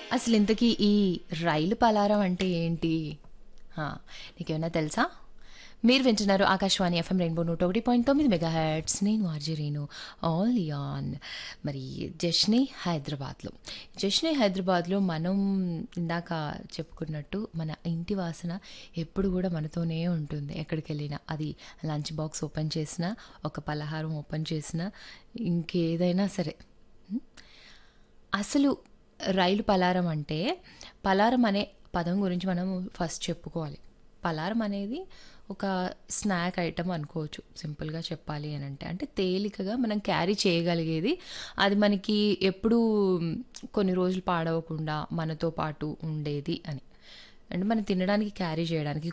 అసలు ఇంతకీ ఈ రైలు పలారం అంటే ఏంటి హా, నీకేమైనా తెలుసా మీరు వింటున్నారు ఆకాశవాణి ఎఫ్ఎం రెయిన్బో నూట ఒకటి పాయింట్ తొమ్మిది మెగా హెడ్స్ నేను ఆర్జరీను ఆల్ ఆన్ మరి జష్నే హైదరాబాద్లో జష్నే హైదరాబాద్లో మనం ఇందాక చెప్పుకున్నట్టు మన ఇంటి వాసన ఎప్పుడు కూడా మనతోనే ఉంటుంది ఎక్కడికి వెళ్ళినా అది లంచ్ బాక్స్ ఓపెన్ చేసినా ఒక పలహారం ఓపెన్ చేసినా ఇంకేదైనా సరే అసలు రైలు పలారం అంటే పలారం అనే పదం గురించి మనం ఫస్ట్ చెప్పుకోవాలి పలారం అనేది ఒక స్నాక్ ఐటమ్ అనుకోవచ్చు సింపుల్గా చెప్పాలి అని అంటే అంటే తేలికగా మనం క్యారీ చేయగలిగేది అది మనకి ఎప్పుడూ కొన్ని రోజులు పాడవకుండా మనతో పాటు ఉండేది అని అంటే మనం తినడానికి క్యారీ చేయడానికి